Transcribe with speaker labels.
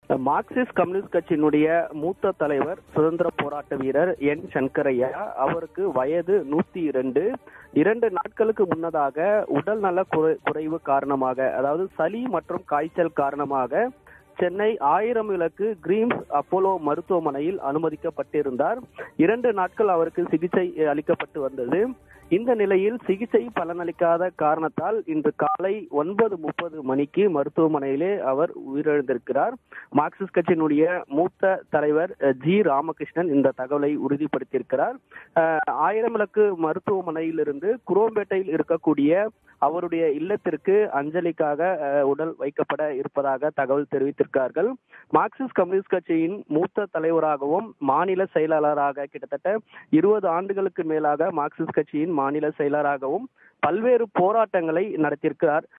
Speaker 1: Marxist communist கட்சியினுடைய மூத்த தலைவர் சுதந்திர போராட்ட வீரர் என் சங்கரையா அவருக்கு வயது நூத்தி இரண்டு இரண்டு நாட்களுக்கு முன்னதாக உடல் நல குறை- குறைவு காரணமாக அதாவது சளி மற்றும் காய்ச்சல் காரணமாக சென்னை ஆயிரம் விளக்கு கிரீம்ஸ் அப்போலோ மருத்துவமனையில் அனுமதிக்கப்பட்டிருந்தார் இரண்டு நாட்கள் அவருக்கு சிகிச்சை அளிக்கப்பட்டு வந்தது இந்த நிலையில் சிகிச்சை பலனளிக்காத காரணத்தால் இன்று காலை ஒன்பது முப்பது மணிக்கு மருத்துவமனையிலே அவர் உயிரிழந்திருக்கிறார் மார்க்சிஸ்ட் கட்சியினுடைய மூத்த தலைவர் அஹ், ஜி ராமகிருஷ்ணன் இந்த தகவலை உறுதிப்படுத்தியிருக்கிறார் அஹ், ஆயிரம் விளக்கு மருத்துவமனையிலிருந்து குரோம்பேட்டையில் இருக்கக்கூடிய அவருடைய இல்லத்திற்கு அஞ்சலிக்காக அஹ், உடல் வைக்கப்பட இருப்பதாக தகவல் தெரிவித்திருக்கார்கள் மார்க்சிஸ்ட் கம்யூனிஸ்ட் கட்சியின் மூத்த தலைவராகவும் மாநில செயலாளராக கிட்டத்தட்ட இருபது ஆண்டுகளுக்கு மேலாக மார்க்சிஸ்ட் கட்சியின் மாநில செயலராகவும் பல்வேறு போராட்டங்களை நடத்தியிருக்கிறார்